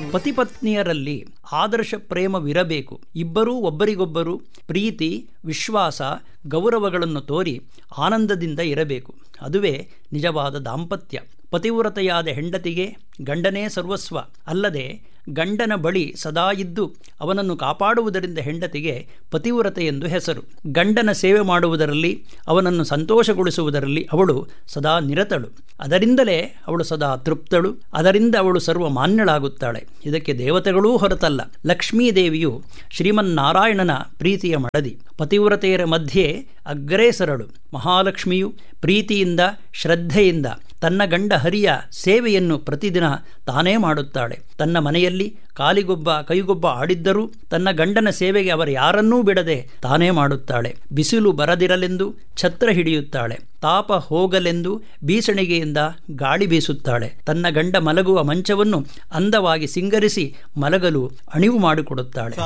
ಪತಿಪತ್ನಿಯರಲ್ಲಿ ಆದರ್ಶ ಪ್ರೇಮವಿರಬೇಕು ಇಬ್ಬರೂ ಒಬ್ಬರಿಗೊಬ್ಬರು ಪ್ರೀತಿ ವಿಶ್ವಾಸ ಗೌರವಗಳನ್ನು ತೋರಿ ಆನಂದದಿಂದ ಇರಬೇಕು ಅದುವೇ ನಿಜವಾದ ದಾಂಪತ್ಯ ಪತಿವ್ರತೆಯಾದ ಹೆಂಡತಿಗೆ ಗಂಡನೇ ಸರ್ವಸ್ವ ಅಲ್ಲದೆ ಗಂಡನ ಬಳಿ ಸದಾ ಇದ್ದು ಅವನನ್ನು ಕಾಪಾಡುವುದರಿಂದ ಹೆಂಡತಿಗೆ ಪತಿವ್ರತೆ ಎಂದು ಹೆಸರು ಗಂಡನ ಸೇವೆ ಮಾಡುವುದರಲ್ಲಿ ಅವನನ್ನು ಸಂತೋಷಗೊಳಿಸುವುದರಲ್ಲಿ ಅವಳು ಸದಾ ನಿರತಳು ಅದರಿಂದಲೇ ಅವಳು ಸದಾ ತೃಪ್ತಳು ಅದರಿಂದ ಅವಳು ಸರ್ವ ಮಾನ್ಯಳಾಗುತ್ತಾಳೆ ಇದಕ್ಕೆ ದೇವತೆಗಳೂ ಹೊರತಲ್ಲ ಲಕ್ಷ್ಮೀದೇವಿಯು ಶ್ರೀಮನ್ನಾರಾಯಣನ ಪ್ರೀತಿಯ ಮಡದಿ ಪತಿವ್ರತೆಯರ ಮಧ್ಯೆ ಅಗ್ರೇಸರಳು ಮಹಾಲಕ್ಷ್ಮಿಯು ಪ್ರೀತಿಯಿಂದ ಶ್ರದ್ಧೆಯಿಂದ ತನ್ನ ಗಂಡ ಹರಿಯ ಸೇವೆಯನ್ನು ಪ್ರತಿದಿನ ತಾನೇ ಮಾಡುತ್ತಾಳೆ ತನ್ನ ಮನೆಯಲ್ಲಿ ಕಾಲಿಗೊಬ್ಬ ಕೈಗೊಬ್ಬ ಆಡಿದ್ದರೂ ತನ್ನ ಗಂಡನ ಸೇವೆಗೆ ಅವರು ಯಾರನ್ನೂ ಬಿಡದೆ ತಾನೇ ಮಾಡುತ್ತಾಳೆ ಬಿಸಿಲು ಬರದಿರಲೆಂದು ಛತ್ರ ಹಿಡಿಯುತ್ತಾಳೆ ತಾಪ ಹೋಗಲೆಂದು ಬೀಸಣಿಗೆಯಿಂದ ಗಾಳಿ ಬೀಸುತ್ತಾಳೆ ತನ್ನ ಗಂಡ ಮಲಗುವ ಮಂಚವನ್ನು ಅಂದವಾಗಿ ಸಿಂಗರಿಸಿ ಮಲಗಲು ಅಣಿವು ಮಾಡಿಕೊಡುತ್ತಾಳೆ